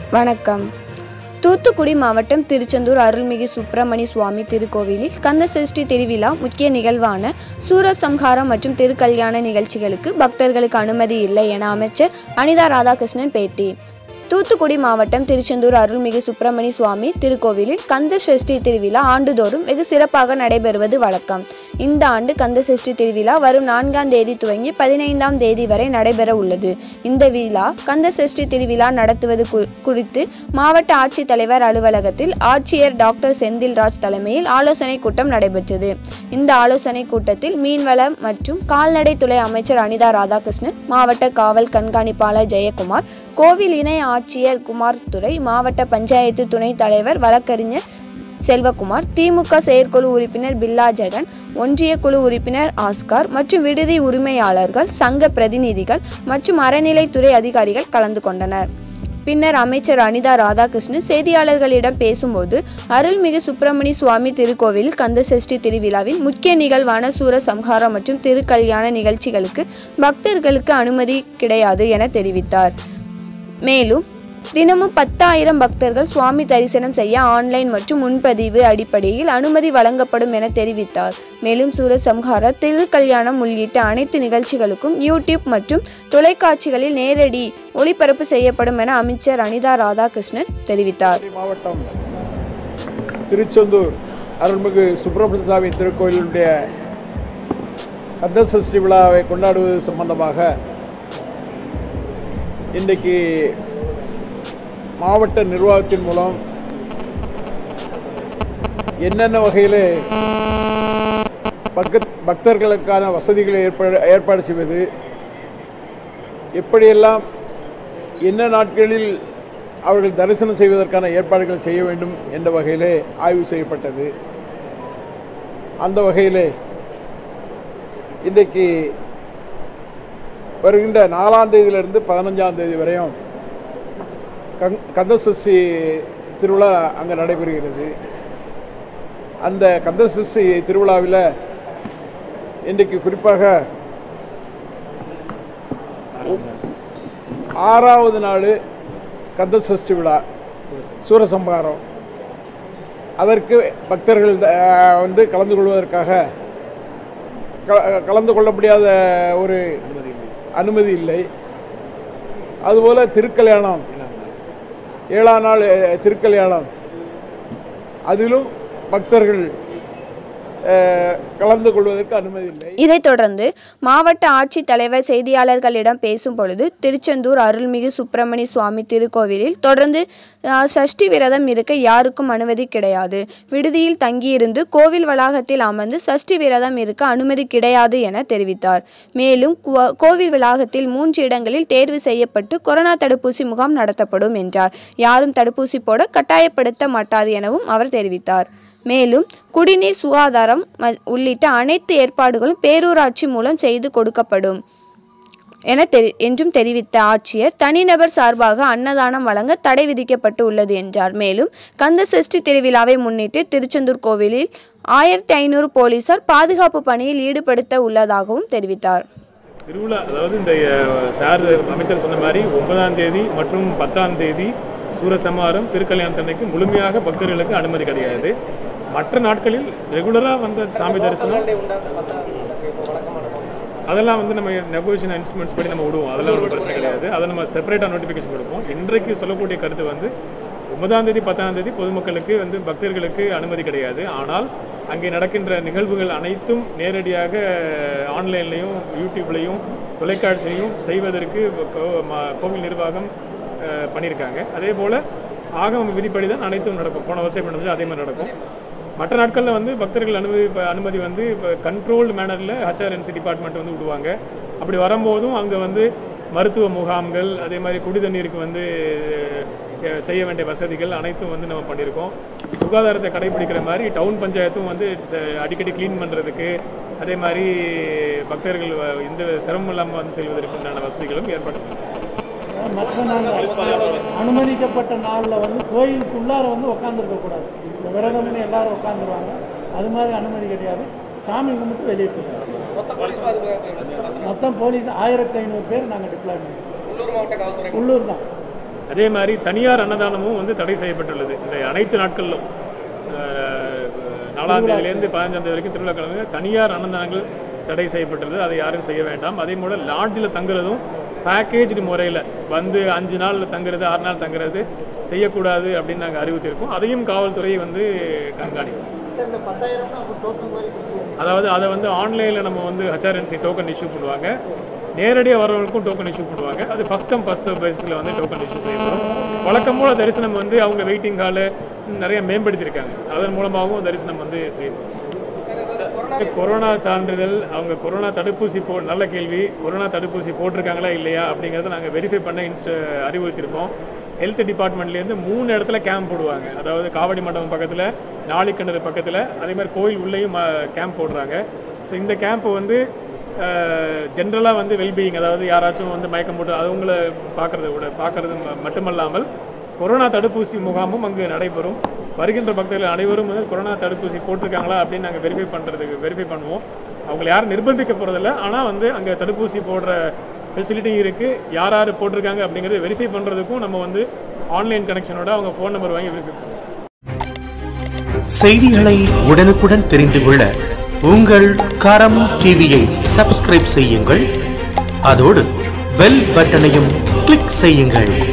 வணக்கம் தூத்துக்குடி மாவட்டம் திருச்செந்தூர் அருள்மிகு சுப்பிரமணி சுவாமி திருக்கோவிலில் கந்த சஷ்டி திருவிழா முக்கிய நிகழ்வான சூரசம்ஹாரம் மற்றும் திருக்கல்யாண நிகழ்ச்சிகளுக்கு பக்தர்களுக்கு அனுமதி இல்லை என அமைச்சர் அனிதா ராதாகிருஷ்ணன் பேட்டி தூத்துக்குடி மாவட்டம் திருச்செந்தூர் அருள்மிகு சுப்பிரமணி சுவாமி திருக்கோவிலில் கந்த சஷ்டி திருவிழா ஆண்டுதோறும் வெகு சிறப்பாக நடைபெறுவது வழக்கம் இந்த ஆண்டு கந்த சஷ்டி திருவிழா வரும் நான்காம் தேதி துவங்கி பதினைந்தாம் தேதி வரை நடைபெற உள்ளது இந்த விழா கந்த சஷ்டி திருவிழா நடத்துவது கு- குறித்து மாவட்ட ஆட்சித்தலைவர் அலுவலகத்தில் ஆட்சியர் டாக்டர் செந்தில்ராஜ் தலைமையில் ஆலோசனை கூட்டம் நடைபெற்றது இந்த ஆலோசனை கூட்டத்தில் மீன்வளம் மற்றும் கால்நடைத்துறை அமைச்சர் அனிதா ராதாகிருஷ்ணன் மாவட்ட காவல் கண்காணிப்பாளர் ஜெயக்குமார் கோவில் இணை ஆட்சியர் குமார் துரை மாவட்ட பஞ்சாயத்து துணைத் தலைவர் வழக்கறிஞர் செல்வகுமார் திமுக செயற்குழு உறுப்பினர் பில்லா ஜெகன் ஒன்றிய குழு உறுப்பினர் ஆஸ்கார் மற்றும் விடுதி உரிமையாளர்கள் சங்க பிரதிநிதிகள் மற்றும் அறநிலைத்துறை அதிகாரிகள் கலந்து கொண்டனர் பின்னர் அமைச்சர் அனிதா ராதாகிருஷ்ணன் செய்தியாளர்களிடம் பேசும்போது அருள்மிகு சுப்பிரமணி சுவாமி திருக்கோவில் கந்த சஷ்டி திருவிழாவின் முக்கிய நிகழ்வான சூரசம்ஹாரம் மற்றும் திருக்கல்யாண நிகழ்ச்சிகளுக்கு பக்தர்களுக்கு அனுமதி கிடையாது என தெரிவித்தார் மேலும் தினமும் பத்தாயிரம் பக்தர்கள் சுவாமி தரிசனம் செய்ய ஆன்லைன் மற்றும் முன்பதிவு அடிப்படையில் அனுமதி வழங்கப்படும் என தெரிவித்தார் மேலும் சூரசம்ஹார திருக்கல்யாணம் உள்ளிட்ட அனைத்து நிகழ்ச்சிகளுக்கும் யூடியூப் மற்றும் தொலைக்காட்சிகளில் நேரடி ஒளிபரப்பு செய்யப்படும் என அமைச்சர் அனிதா ராதாகிருஷ்ணன் தெரிவித்தார் தூத்துக்குடி மாவட்டம் திருச்செந்தூர் அருள்மிகு சுப்பிரமணிய சுவாமி திருக்கோயிலுடைய கந்த சஷ்டி விழாவை கொண்டாடுவது சம்பந்தமாக இன்றைக்கு மாவட்ட நிர்வாகத்தின் மூலம் என்னென்ன வகையில் பக்த பக்தர்களுக்கான வசதிகளை ஏற்பாடு ஏற்பாடு செய்வது எப்படியெல்லாம் என்ன நாட்களில் அவர்கள் தரிசனம் செய்வதற்கான ஏற்பாடுகள் செய்ய வேண்டும் என்ற வகையிலே ஆய்வு செய்யப்பட்டது அந்த வகையிலே இன்றைக்கு வருகின்ற நாலாம் தேதியிலிருந்து பதினஞ்சாம் தேதி வரையும் கங் கந்தசஷ்டி திருவிழா அங்கே நடைபெறுகிறது அந்த கந்தசஷ்டி திருவிழாவில் இன்றைக்கு குறிப்பாக ஆறாவது நாள் கந்த சஷ்டி விழா சூரசம்ஹாரம் அதற்கு பக்தர்கள் அஹ், வந்து கலந்து கொள்வதற்காக க- கலந்து கொள்ள முடியாத ஒரு அனுமதி இல்லை அதுபோல திருக்கல்யாணம் ஏழாம் நாள் அஹ், திருக்கல்யாணம் அதிலும் பக்தர்கள் அஹ், கலந்து கொள்வதற்கு அனுமதி இல்லை இதைத் தொடர்ந்து மாவட்ட ஆட்சித்தலைவர் செய்தியாளர்களிடம் பேசும் பொழுது திருச்செந்தூர் அருள்மிகு சுப்பிரமணி சுவாமி திருக்கோவிலில் தொடர்ந்து அஹ், சஷ்டி விரதம் இருக்க யாருக்கும் அனுமதி கிடையாது விடுதியில் தங்கியிருந்து கோவில் வளாகத்தில் அமர்ந்து சஷ்டி விரதம் இருக்க அனுமதி கிடையாது என தெரிவித்தார் மேலும் கோ- கோவில் வளாகத்தில் மூன்று இடங்களில் தேர்வு செய்யப்பட்டு கொரோனா தடுப்பூசி முகாம் நடத்தப்படும் என்றார் யாரும் தடுப்பூசி போட கட்டாயப்படுத்த மாட்டாது எனவும் அவர் தெரிவித்தார் மேலும் குடிநீர் சுகாதாரம் ம- உள்ளிட்ட அனைத்து ஏற்பாடுகளும் பேரூராட்சி மூலம் செய்து கொடுக்கப்படும் என தெரி என்றும் தெரிவித்த ஆட்சியர் தனிநபர் சார்பாக அன்னதானம் வழங்க தடை விதிக்கப்பட்டு உள்ளது என்றார் மேலும் கந்த சஷ்டி திருவிழாவை முன்னிட்டு திருச்செந்தூர் கோவிலில் ஆயிரத்தி ஐநூறு போலீசார் பாதுகாப்பு பணியில் ஈடுபடுத்த உள்ளதாகவும் தெரிவித்தார் திருவிழா அதாவது இந்த அஹ், சார் அமைச்சர் சொன்ன மாதிரி ஒன்பதாம் தேதி மற்றும் பத்தாம் தேதி சூரசம்ஹாரம் திருக்கல்யாணத்தன்னைக்கு முழுமையாக பக்தர்களுக்கு அனுமதி கிடையாது மற்ற நாட்களில் ரெகுலராக வந்த சாமி தரிசனம் அதெல்லாம் வந்து நம்ம நெகோசியேஷன் இன்ஸ்ட்ருமெண்ட்ஸ் படி நம்ம விடுவோம் அதெல்லாம் ஒரு பிரச்சனை கிடையாது அதை நம்ம செப்பரேட்டாக நோட்டிஃபிகேஷன் கொடுப்போம் இன்றைக்கு சொல்லக்கூடிய கருத்து வந்து ஒன்பதாம் தேதி பத்தாம் தேதி பொதுமக்களுக்கு வந்து பக்தர்களுக்கு அனுமதி கிடையாது ஆனால் அங்கே நடக்கின்ற நிகழ்வுகள் அனைத்தும் நேரடியாக ஆன்லைன்லையும் யூடியூப்லையும் தொலைக்காட்சியிலையும் செய்வதற்கு கோ- ம- கோவில் நிர்வாகம் அஹ், பண்ணியிருக்காங்க அதே போல் ஆகம விதிப்படி தான் அனைத்தும் நடக்கும் போன வருஷம் எப்படி நடந்துச்சோ அதே மாதிரி நடக்கும் மற்ற நாட்களில் வந்து பக்தர்கள் அனுமதி இப்ப அனுமதி வந்து இப்போ கண்ட்ரோல்டு மேனரில் ஹச்ஆர்என்சி டிபார்ட்மெண்ட் வந்து விடுவாங்க அப்படி வரும்போதும் அங்கே வந்து மருத்துவ முகாம்கள் அதே மாதிரி குடி தண்ணீருக்கு வந்து அஹ், செய்ய வேண்டிய வசதிகள் அனைத்தும் வந்து நம்ம பண்ணியிருக்கோம் சுகாதாரத்தை கடைபிடிக்கிற மாதிரி டவுன் பஞ்சாயத்தும் வந்து ச- அடிக்கடி க்ளீன் பண்ணுறதுக்கு அதே மாதிரி பக்தர்கள் வ- எந்த சிரமம் இல்லாமல் வந்து செல்வதற்கு உண்டான வசதிகளும் ஏற்பாடு செய்யும் மற்ற நாள் அனுமதிக்கப்பட்ட நாளில் வந்து கோயிலுக்குள்ளார வந்து உட்காந்துருக்க கூடாது இந்த விரதம்னு எல்லாரும் உட்காந்துருவாங்க அது மாதிரி அனுமதி கிடையாது சாமி கும்பிட்டு வெளியே போயிடுவாங்க மொத்தம் போலீஸ் ஆயிரத்தி ஐநூறு பேர் நாங்கள் டிப்ளாய் பண்ணிருக்கோம் உள்ளூர் தான் அதே மாதிரி தனியார் அன்னதானமும் வந்து தடை செய்யப்பட்டுள்ளது இந்த அனைத்து நாட்களிலும் அஹ், நாலாம் தேதியிலேருந்து பதினஞ்சாம் தேதி வரைக்கும் திருவிழா கிழமை தனியார் அன்னதானங்கள் தடை செய்யப்பட்டுள்ளது அதை யாரும் செய்ய வேண்டாம் அதே போல் லாட்ஜில் தங்குறதும் பேக்கேஜ்டு முறையில் வந்து அஞ்சு நாள் தங்குறது ஆறு நாள் தங்குறது செய்யக்கூடாது அப்படின்னு நாங்கள் அறிவித்திருக்கோம் அதையும் காவல்துறை வந்து கண்காணிக்கும் இந்த பத்தாயிரம்னா அப்போ டோக்கன் மாதிரி கொடுத்துருவோம் அதாவது அதை வந்து ஆன்லைனில் நம்ம வந்து ஹச்ஆர்என்சி டோக்கன் இஷ்யூ பண்ணுவாங்க நேரடியாக வரவங்களுக்கும் டோக்கன் இஷ்யூ பண்ணுவாங்க அது ஃபஸ்ட் கம் ஃபஸ்ட் பேஸில் வந்து டோக்கன் இஷ்யூ செய்யப்படும் வழக்கம் போல தரிசனம் வந்து அவங்க வெயிட்டிங் ஹாலு நிறைய மேம்படுத்தியிருக்காங்க அதன் மூலமாகவும் தரிசனம் வந்து செய்யணும் கொரோனா சான்றிதழ் அவங்க கொரோனா தடுப்பூசி போ நல்ல கேள்வி கொரோனா தடுப்பூசி போட்டிருக்காங்களா இல்லையா அப்படிங்கிறத நாங்கள் வெரிஃபை பண்ண இன்ஸ்ட அறிவுறுத்தியிருக்கோம் ஹெல்த் டிபார்ட்மெண்ட்லேருந்து மூணு இடத்துல கேம்ப் போடுவாங்க அதாவது காவடி மண்டபம் பக்கத்தில் நாளிக்கிணறு பக்கத்தில் அதே மாதிரி கோயில் உள்ளேயும் கேம்ப் போடுறாங்க ஸோ இந்த கேம்ப் வந்து ஜென்ரலாக வந்து வெல்பீயிங் அதாவது யாராச்சும் வந்து மயக்கம் போட்டு அவங்கள பார்க்கறத விட பார்க்கறது ம- மட்டுமல்லாமல் கொரோனா தடுப்பூசி முகாமும் அங்கு நடைபெறும் வருகின்ற பக்தர்கள் அனைவரும் வந்து கொரோனா தடுப்பூசி போட்டிருக்காங்களா அப்படின்னு நாங்கள் வெரிஃபை பண்ணுறதுக்கு வெரிஃபை பண்ணுவோம் அவங்களை யாரும் நிர்பந்திக்க போகிறதில்ல ஆனால் வந்து அங்கே தடுப்பூசி போடுற ஃபெசிலிட்டி இருக்குது யார் யார் போட்டிருக்காங்க அப்படிங்கிறத வெரிஃபை பண்ணுறதுக்கும் நம்ம வந்து ஆன்லைன் கனெக்ஷனோட அவங்க ஃபோன் நம்பர் வாங்கி வெரிஃபை பண்ணுவோம் செய்திகளை உடனுக்குடன் தெரிந்து கொள்ள உங்கள் கரம் டிவியை சப்ஸ்கிரைப் செய்யுங்கள் அதோடு பெல் பட்டனையும் கிளிக் செய்யுங்கள்